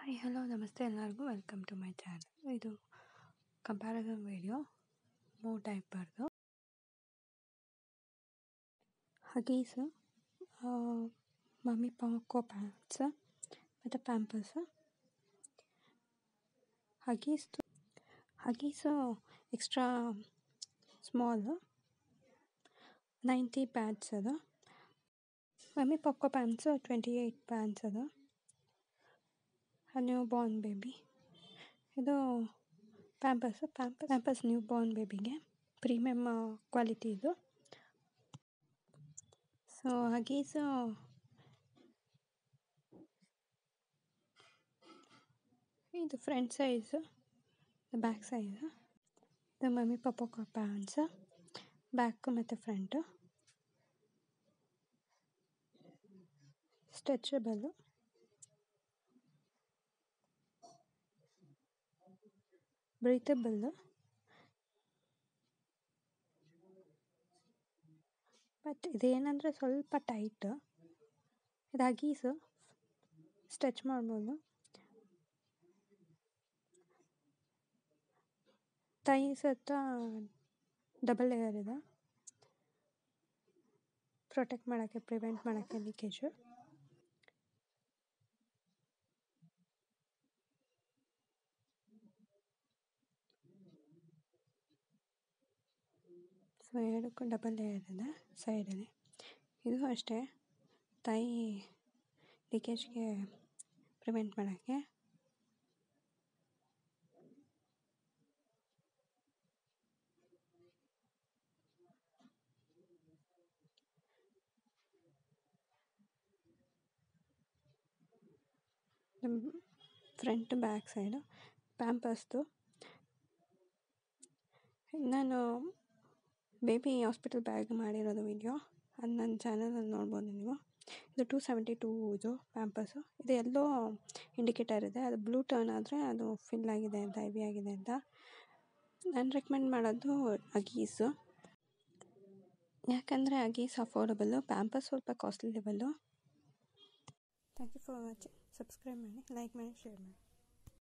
hi hello ನಮಸ್ತೆ ಎಲ್ಲರಿಗೂ welcome to my channel ಇದು ಕಂಪ್ಯಾರಿಸನ್ ವಿಡಿಯೋ ಮೂರು ಟೈಪರ್ದು ಹಗೀಸ್ ಮಮ್ಮಿ ಪಾಕೋ ಪ್ಯಾಂಟ್ಸ್ ಮತ್ತು ಪ್ಯಾಂಪರ್ಸ್ ಹಗೀಸ್ದು Huggies extra small ninety pads ಅದ MamyPoko pants twenty eight pants ಅದ ನ್ಯೂ ಬಾರ್ನ್ ಬೇಬಿ ಇದು Pampers Pampers Pampers newborn ಬೇಬಿಗೆ ಪ್ರೀಮಿಯಮ್ ಕ್ವಾಲಿಟಿ ಇದು ಸೊ ಹಗೀಸು ಇದು ಫ್ರಂಟ್ ಸೈಜು ಬ್ಯಾಕ್ ಸೈಜು ಇದು MamyPoko pants back ಮತ್ತು front stretchable breathable but ಇದೇನಂದರೆ ಸ್ವಲ್ಪ ಟೈಟ್ ಇದು ಹಗೀಸು ಸ್ಟ್ರೆಚ್ ಮಾಡ್ಬೋದು ಥೈಸ್ ಹತ್ರ ಡಬಲ್ ಲೇಯರ್ ಇದೆ ಪ್ರೊಟೆಕ್ಟ್ ಮಾಡೋಕ್ಕೆ ಪ್ರಿವೆಂಟ್ ಮಾಡೋಕ್ಕೆ ಲೀಕೇಜು ಸೊ ಎರಡಕ್ಕೂ ಡಬಲ್ ಲೇಯರ್ ಇದೆ ಸೈಡಲ್ಲಿ ಇದು ಅಷ್ಟೇ ತಾಯಿ ಲೀಕೇಜ್ಗೆ ಪ್ರಿವೆಂಟ್ ಮಾಡೋಕ್ಕೆ ಫ್ರಂಟ್ ಬ್ಯಾಕ್ ಸೈಡು ಪ್ಯಾಂಪರ್ಸ್ದು ನಾನು ಬೇಬಿ ಹಾಸ್ಪಿಟಲ್ ಬ್ಯಾಗ್ ಮಾಡಿರೋದು ವಿಡಿಯೋ ಅದು ನನ್ನ ಚಾನಲಲ್ಲಿ ನೋಡ್ಬೋದು ನೀವು ಇದು ಟೂ ಸೆವೆಂಟಿ ಟೂ ಇದು ಪ್ಯಾಂಪರ್ಸು ಇದು ಎಲ್ಲೋ ಇಂಡಿಕೇಟರ್ ಇದೆ ಅದು ಬ್ಲೂ ಟರ್ನ್ ಆದರೆ ಅದು ಫಿಲ್ ಆಗಿದೆ ಅಂತ ಹೆವಿ ಆಗಿದೆ ಅಂತ ನಾನು ರೆಕಮೆಂಡ್ ಮಾಡೋದು ಅಗೀಸು ಯಾಕಂದರೆ ಅಗೀಸ್ ಅಫೋರ್ಡಬಲ್ಲು ಪ್ಯಾಂಪರ್ಸ್ ಸ್ವಲ್ಪ costly level thank you for watching subscribe ಮಾಡಿ ಲೈಕ್ ಮಾಡಿ ಶೇರ್ ಮಾಡಿ